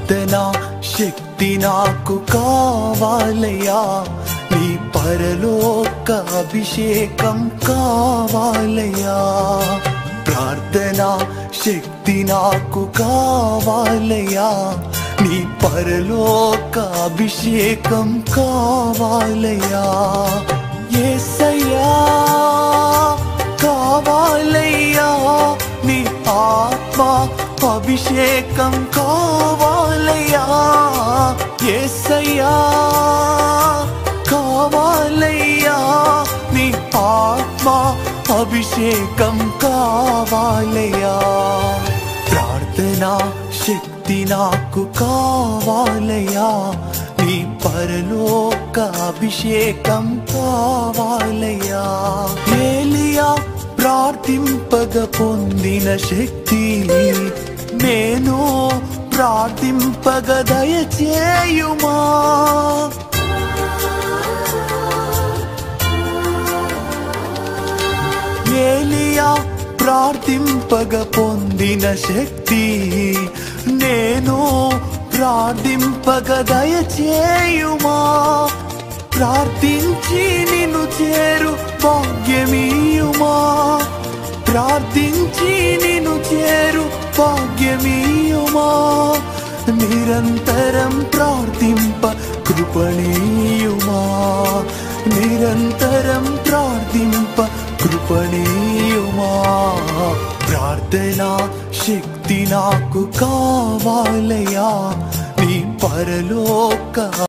ప్రార్థన శక్తి నాకు కావాలయ్యా నీ పరలోక అభిషేకం కావాలయ్యా ప్రార్థన శక్తి నాకు కావాలయ్యా నీ పరలోక అభిషేకం కావాలయ్యా ఏసయ్యా కావాలయ్యా నీ ఆత్మ అభిషేకం కావాలయ్యా ఏసయ్యా కావాలయ్యా నీ ఆత్మ అభిషేకం కావాలయ్యా ప్రార్థన శక్తి నాకు కావాలయ్యా నీ పరలోక అభిషేకం కావాలయ్యా ఏలియా ప్రార్థింపగ పొందిన శక్తి నేను ప్రార్థింపగ దయచేయుమా ఏలియా ప్రార్థింపగ పొందిన శక్తి నేను ప్రార్థింపగ దయచేయుమా ప్రార్థించి నిన్ను చేరు భాగ్యమీయుమా ప్రార్థించి నిన్ను చేరు భాగ్యమీయుమా నిరంతరం ప్రార్థింప కృపణీయుమా నిరంతరం ప్రార్థింప కృపణీయుమా ప్రార్థన శక్తి నాకు కావాలయా నీ పరలోక